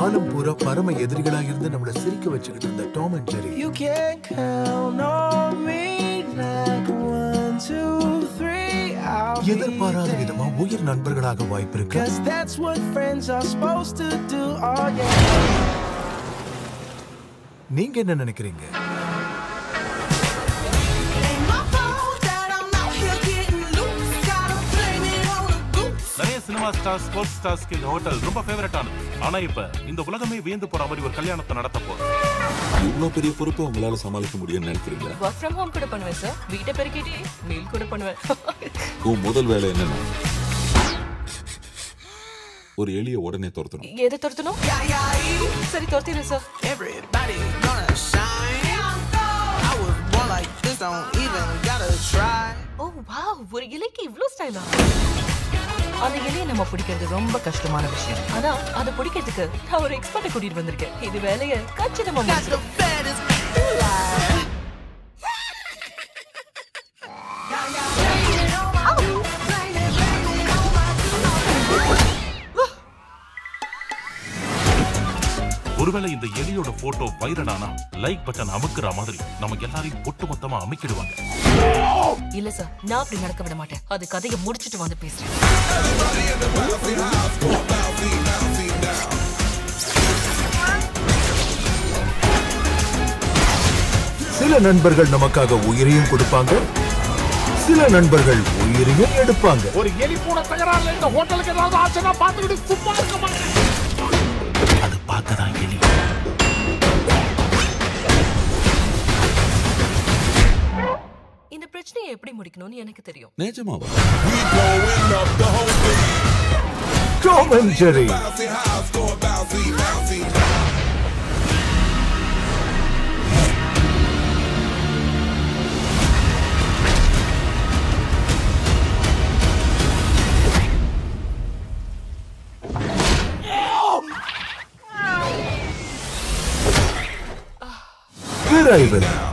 காலம் பூரா பரம எதிரிகளா இருந்து நம்மள சிரிக்க வச்சுக்கிட்டு இருந்த Tom and Jerry You can count on me like one, two, three. I'll be எதிர்பாராத there. விதமா உயிர் நண்பர்களாக வாய்ப்பு இருக்கு Cause that's what friends are supposed to do. Oh, yeah. நீங்க என்ன நினைக்கிறீங்க நிறைய சினிமா ஸ்டார்ஸ் ஸ்போர்ட்ஸ் ஸ்டார்ஸ்க்கு இந்த ஹோட்டல் ரொம்ப ஃபேவரட் ஆனது ஆனா இப்ப இந்த உலகமே வியந்து போற மாதிரி ஒரு கல்யாணத்தை நடத்த போறோம் இவ்வளவு பெரிய பொறுப்பை உங்களால சமாளிக்க முடியும்னு நினைக்கிறீங்களா ஒர்க் ஃப்ரம் ஹோம் கூட பண்ணுவேன் சார் வீட்டை பெருக்கிட்டே மீல் கூட பண்ணுவேன் உன் முதல் வேலை என்னன்னா ஒரு எலிய உடனே துரத்தணும் எதை துரத்தணும் சரி துரத்திடுறேன் sir Everybody gonna shine. I was born like this, don't even gotta try. Oh wow ஒரு இலைக்கு இவ்ளோ ஸ்டைலா அந்த இலையை நம்ம பிடிக்கிறது ரொம்ப கஷ்டமான விஷயம் ஆனா அதை பிடிக்கிறதுக்கு நான் ஒரு எக்ஸ்பர்ட்டை கூட்டிட்டு வந்திருக்கேன் இது வேலையை கச்சிதமா Got the முடிச்சிடும் baddest alive. ஒருவேளை இந்த எலியோட போட்டோ வைரல் ஆனா லைக் பட்டன் அமுக்குற மாதிரி நம்ம எல்லாரையும் ஒட்டு மொத்தமா அமைக்கிடுவாங்க இல்ல சார் நான் அப்படி நடக்க விட மாட்டேன் அது கதையை முடிச்சிட்டு வந்து பேசுறேன் சில நண்பர்கள் நமக்காக உயிரையும் கொடுப்பாங்க சில நண்பர்கள் உயிரையும் எடுப்பாங்க ஒரு எலி பூனை தகராறுல இந்த ஹோட்டலுக்கு ஏதாவது ஆச்சுன்னா பார்த்துக்கிட்டு சும்மா இருக்க மாட்டேன் அது பார்க்கதான் எலி இந்த பிரச்சனையை எப்படி முடிக்கணும்னு எனக்கு தெரியும் நிஜமாவா டாம் அண்ட் ஜெரி விரைவில்